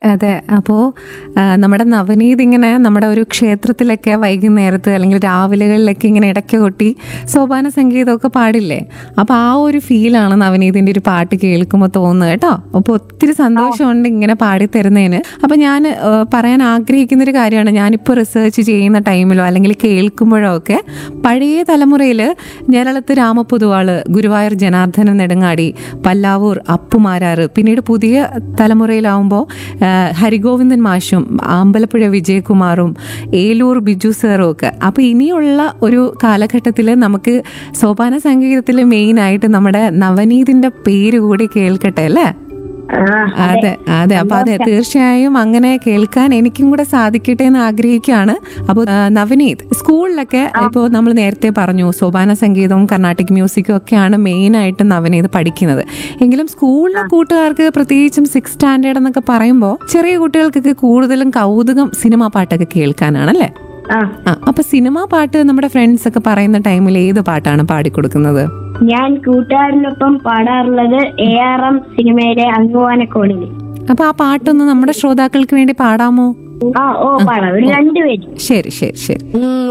അതെ അപ്പോൾ നമ്മുടെ നവനീത് ഇങ്ങനെ നമ്മുടെ ഒരു ക്ഷേത്രത്തിലൊക്കെ വൈകുന്നേരത്ത് അല്ലെങ്കിൽ രാവിലെകളിലൊക്കെ ഇങ്ങനെ ഇടയ്ക്ക് കൊട്ടി സോപാന സംഗീതമൊക്കെ പാടില്ലേ അപ്പോൾ ആ ഒരു ഫീലാണ് നവനീതിൻ്റെ ഒരു പാട്ട് കേൾക്കുമ്പോൾ തോന്നുന്നത് കേട്ടോ അപ്പോൾ ഒത്തിരി സന്തോഷമുണ്ട് ഇങ്ങനെ പാടിത്തരുന്നതിന് അപ്പോൾ ഞാൻ ആ, പറയാൻ ആഗ്രഹിക്കുന്ന ഒരു കാര്യമാണ് ഞാനിപ്പോൾ റിസർച്ച് ചെയ്യുന്ന ടൈമിലോ അല്ലെങ്കിൽ കേൾക്കുമ്പോഴോ ഒക്കെ പഴയ തലമുറയിൽ ഞരളത്ത് രാമപൊതുവാള് ഗുരുവായൂർ ജനാർദ്ദനൻ നെടുങ്ങാടി പല്ലാവൂർ അപ്പുമാരാറ് പിന്നീട് പുതിയ തലമുറയിലാവുമ്പോൾ ഹരിഗോവിന്ദൻ മാഷും അമ്പലപ്പുഴ വിജയകുമാറും ഏലൂർ ബിജു സാറും ഒക്കെ അപ്പോൾ ഇനിയുള്ള ഒരു കാലഘട്ടത്തിൽ നമുക്ക് സോപാന സംഗീതത്തിൽ മെയിനായിട്ട് നമ്മുടെ നവനീതിൻ്റെ പേര് കൂടി കേൾക്കട്ടെ അല്ലേ ആ അതെ അതെ അപ്പൊ അതെ തീർച്ചയായും അങ്ങനെ കേൾക്കാൻ എനിക്കും കൂടെ സാധിക്കട്ടെ എന്ന് ആഗ്രഹിക്കുകയാണ് അപ്പോൾ നവനീത് സ്കൂളിലൊക്കെ ഇപ്പോൾ നമ്മൾ നേരത്തെ പറഞ്ഞു സോപാന സംഗീതവും കർണാട്ടിക് മ്യൂസിക്കും ഒക്കെയാണ് മെയിൻ ആയിട്ട് നവനീത് പഠിക്കുന്നത് എങ്കിലും സ്കൂളിലെ കൂട്ടുകാർക്ക് പ്രത്യേകിച്ചും സിക്സ് സ്റ്റാൻഡേർഡ് എന്നൊക്കെ പറയുമ്പോൾ ചെറിയ കുട്ടികൾക്കൊക്കെ കൂടുതലും കൗതുകം സിനിമാ പാട്ടൊക്കെ കേൾക്കാനാണല്ലേ ആ ആ അപ്പൊ സിനിമാ പാട്ട് നമ്മുടെ ഫ്രണ്ട്സ് ഒക്കെ പറയുന്ന ടൈമിൽ ഏത് പാട്ടാണ് പാടിക്കൊടുക്കുന്നത് ഞാൻ കൂട്ടുകാരനൊപ്പം പാടാറുള്ളത് എ ആർ എം സിനിമയിലെ അങ്ങുവാനക്കോണിൽ അപ്പൊ ആ പാട്ടൊന്ന് നമ്മുടെ ശ്രോതാക്കൾക്ക് വേണ്ടി പാടാമോ ആ ഓ പാടാം ഒരു രണ്ടുപേരും ശരി ശരി ശരി